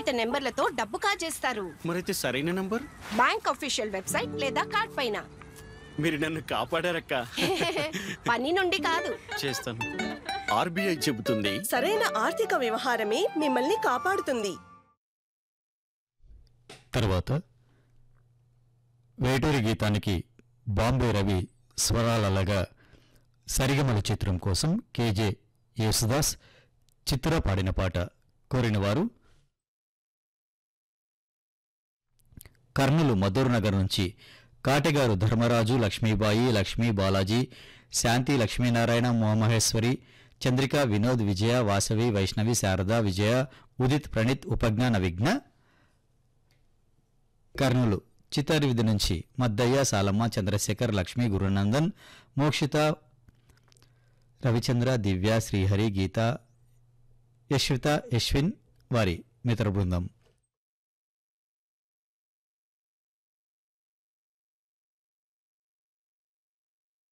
అపరిచిత నెంబర్లతో డబ్బు కాజేస్తారు మరైతే సరైన నంబర్ బ్యాంక్ అఫీషియల్ వెబ్సైట్ లేదా కార్డ్ పైన మీరు నన్ను కాపాడారక్క పని నుండి కాదు చేస్తాను ఆర్బీఐ చెబుతుంది సరైన ఆర్థిక వ్యవహారమే మిమ్మల్ని కాపాడుతుంది తర్వాత వేటూరి గీతానికి బాంబే రవి స్వరాలగా సరిగమల చిత్రం కోసం కేజే యేసుదాస్ చిత్ర పాడిన పాట కోరినవారు కర్నూలు మధుర్ నగర్ నుంచి కాటెగారు ధర్మరాజు లక్ష్మీబాయి లక్ష్మీ బాలాజీ శాంతి లక్ష్మీనారాయణ మోమహేశ్వరి చంద్రిక వినోద్ విజయ వాసవి వైష్ణవి శారద విజయ ఉదిత్ ప్రణీత్ ఉపజ్ఞాన విఘ్న కర్నూలు చిత్తారి విధి నుంచి మద్దయ్య సాలమ్మ చంద్రశేఖర్ లక్ష్మీ గురునందన్ మోక్షిత రవిచంద్ర దివ్య శ్రీహరి గీత యశ్విత యశ్విన్ వారి మిత్ర బృందం